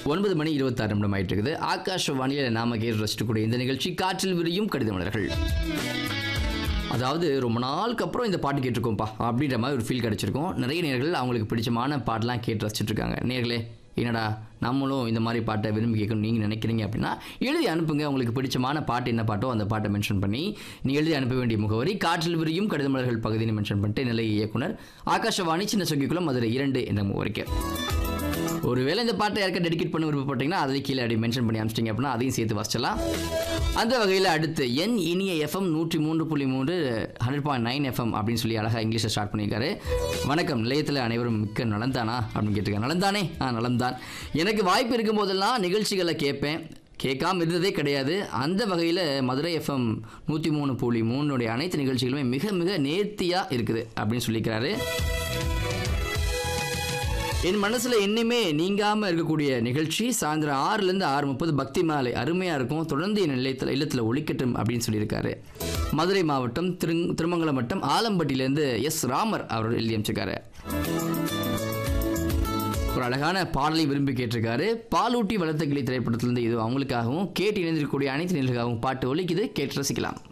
ஒன்பது மணி இருபத்தாறு நிமிடம் ஆயிட்டு இருக்குது ஆகாஷவாணியில் நாம கேட்டு ரசிக்கக்கூடிய இந்த நிகழ்ச்சி காற்றில் விரியும் கடித மலர்கள் அதாவது ரொம்ப நாளுக்கு அப்புறம் இந்த பாட்டு கேட்டிருக்கோம்ப்பா அப்படின்ற மாதிரி ஒரு ஃபீல் கிடச்சிருக்கும் நிறைய நேர்கள் அவங்களுக்கு பிடிச்சமான பாட்டெலாம் கேட்டு ரசிச்சுட்டு இருக்காங்க நேர்களே என்னடா நம்மளும் இந்த மாதிரி பாட்டை விரும்பி கேட்கணும் நீங்கள் நினைக்கிறீங்க அப்படின்னா எழுதி அனுப்புங்க உங்களுக்கு பிடிச்சமான பாட்டு என்ன பாட்டோ அந்த பாட்டை மென்ஷன் பண்ணி நீ எழுதி அனுப்ப வேண்டிய முகவரி காற்றில் விரியும் கடிதமலர்கள் பகுதியை மென்ஷன் பண்ணிட்டு நிலைய இயக்குனர் ஆகாஷவாணி சின்ன சொங்கிக்குளம் மதுரை இரண்டு என்ற முகவரிக்கு ஒருவேளை இந்த பாட்டை யாருக்கா டெடிகேட் பண்ண விருப்பப்பட்டீங்கன்னா அதில் கீழே அப்படி மென்ஷன் பண்ணி அனுப்பிச்சிட்டிங்க அப்படின்னா அதையும் சேர்த்து வச்சிடலாம் அந்த வகையில் அடுத்து என் இனிய எஃப்எம் நூற்றி மூன்று புள்ளி மூன்று ஹண்ட்ரட் பாயிண்ட் நைன் எஃப்எம் அப்படின்னு சொல்லி அழகாக இங்கிலீஷில் ஸ்டார்ட் பண்ணியிருக்காரு வணக்கம் நிலையத்தில் அனைவரும் மிக்க நலந்தானா அப்படின்னு கேட்டிருக்காங்க நலந்தானே ஆ நலம்தான் எனக்கு வாய்ப்பு இருக்கும் போதெல்லாம் நிகழ்ச்சிகளை கேட்பேன் கேட்காம இருந்ததே கிடையாது அந்த வகையில் மதுரை எஃப்எம் நூற்றி மூணு புள்ளி மூணுடைய அனைத்து நிகழ்ச்சிகளுமே மிக மிக நேர்த்தியாக இருக்குது அப்படின்னு சொல்லியிருக்கிறாரு என் மனசுல இன்னுமே நீங்காம இருக்கக்கூடிய நிகழ்ச்சி சாயந்தரம் ஆறுல இருந்து ஆறு முப்பது பக்தி மாலை அருமையா இருக்கும் தொடர்ந்து என் நிலையத்தில் இல்லத்துல ஒழிக்கட்டும் அப்படின்னு சொல்லியிருக்காரு மதுரை மாவட்டம் திரு திருமங்கலம் வட்டம் ஆலம்பட்டியிலேருந்து எஸ் ராமர் அவர் எழுதி அமைச்சிருக்காரு ஒரு அழகான பாடலை விரும்பி கேட்டிருக்காரு பாலூட்டி வளர்த்த கிளி திரைப்படத்திலிருந்து இது அவங்களுக்காகவும் கேட்டு இணைந்திருக்கக்கூடிய அனைத்து நிகழ்காகவும் பாட்டு ஒலிக்குது கேட்டு ரசிக்கலாம்